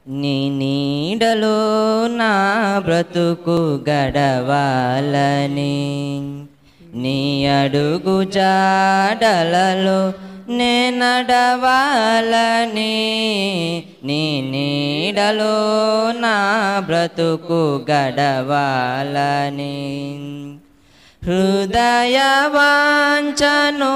నీ నీడలో నా బ్రతుకు గడవాలని నీ అడుగు జాడలలో నే నడవాలని నీ నీడలో నా బ్రతుకు గడవాలని హృదయ వాంఛను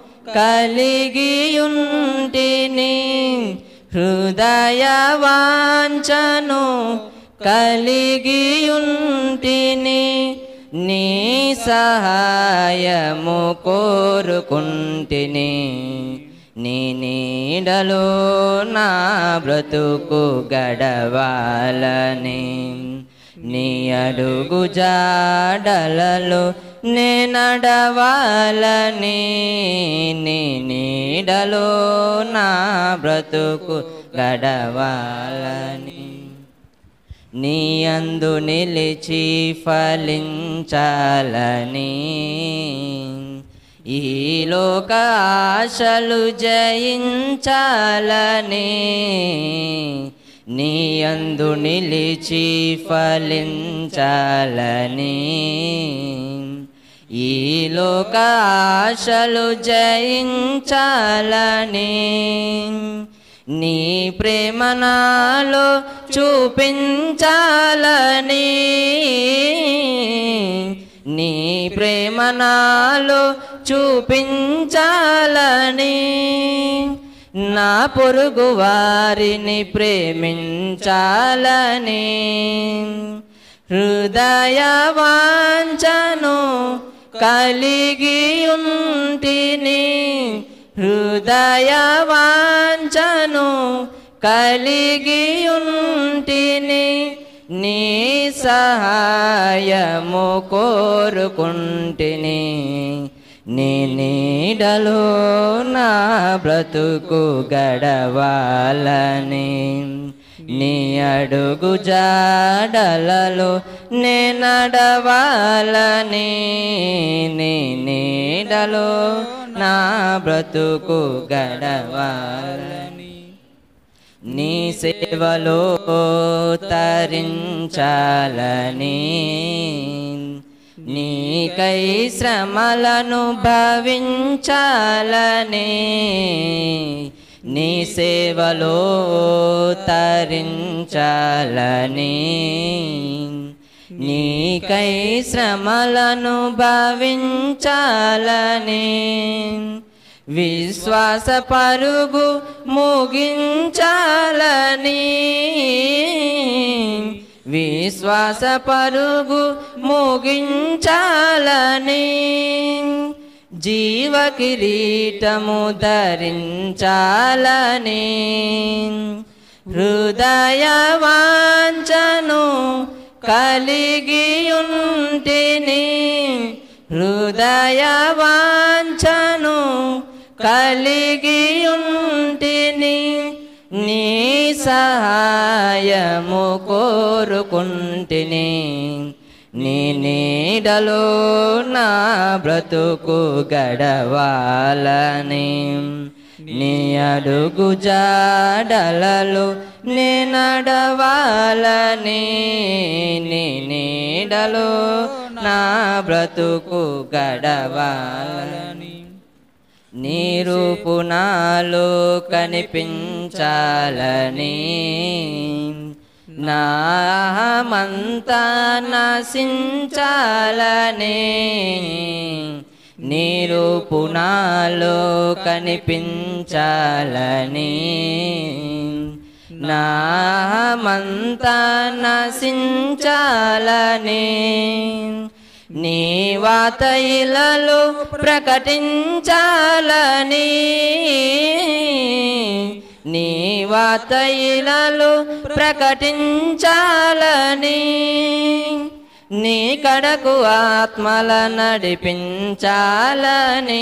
కలిగియుంటిని హృదయ వాంఛను కలిగియుంటిని నీ సహాయము కోరుకుంటిని నీ నీడలో నా బ్రతుకు గడవాలని నీ అడుగు జాడలలో నే నడవాలని నీ నీడలో నా బ్రతుకు గడవాలని నీ అందు నిలిచి ఫలించాలని ఈ లోక ఆశలు జయించాలని నీ అందు నిలిచి ఫలించాలని ఈ లోక ఆశలు జయించాలని నీ ప్రేమ నాలో చూపించాలని నీ ప్రేమ నాలో చూపించాలని నా పొరుగు వారిని ప్రేమించాలని హృదయ వాంఛను కలిగి ఉంటిని హృదయ వాంఛను కలిగి ఉంటిని నీ సహాయము కోరుకుంటిని నీ నీడలో నా బ్రతుకు గడవాలని నీ అడుగు జాడలలో నే నడవాలని నీ నీడలో నా బ్రతుకు గడవాలని నీ సేవలో తరించాలని నీకై శ్రమలను భవించాలని నీ సేవలో తరించాలని నీకై శ్రమలను భవించాలని విశ్వాస పరుగు ముగించాలని విశ్వాస పరుగు ముగించాలని జీవ కిరీటము ధరించాలని హృదయ వాంఛను కలిగి ఉంటిని హృదయ వాంఛను కలిగి ఉంటిని నీ సహాయము కోరుకుంటిని నీ నీడలో నా బ్రతుకు గడవాలని నీ అడుగు జాడలలో నే నడవాలని నీ నీడలో నా బ్రతుకు గడవాలని నీ రూపు నాలో కనిపించాలని నామంతా నశించాలని నీ రూపు నాలో కనిపించాలని నామంతా నశించాలని నీ వాతయిలలో ప్రకటించాలని నీ వాతయిలలో ప్రకటించాలని నీ కడకు ఆత్మల నడిపించాలని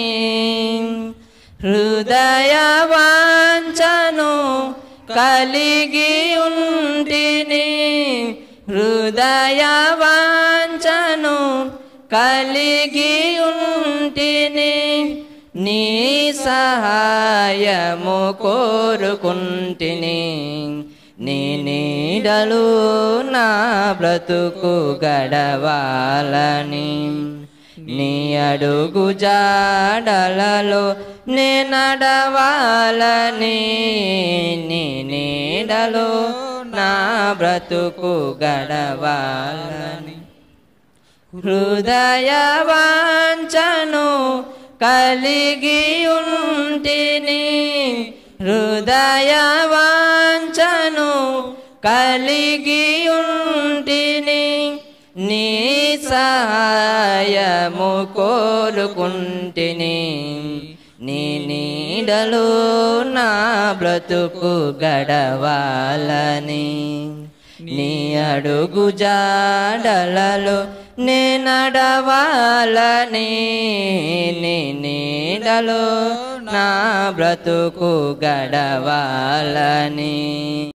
హృదయ వాంఛను కలిగి ఉంటిని హృదయ వాంఛను కలిగి ఉంటిని నీ సహాయము కోరుకుంటిని నీ నీడలు నా బ్రతుకు గడవాలని నీ అడుగు జాడలలో నే నడవాలని నీ నీడలో నా బ్రతుకు గడవాలని హృదయ వాంఛను కలిగి ఉంటిని హృదయ వాంఛను కలిగి ఉంటిని నీ సహాయము కోరుకుంటిని నీ నీడలో నా బ్రతుకు గడవాలని నీ అడుగు జాడలలో నే నడవాలని నీ నీడలో నా బ్రతుకు గడవాలని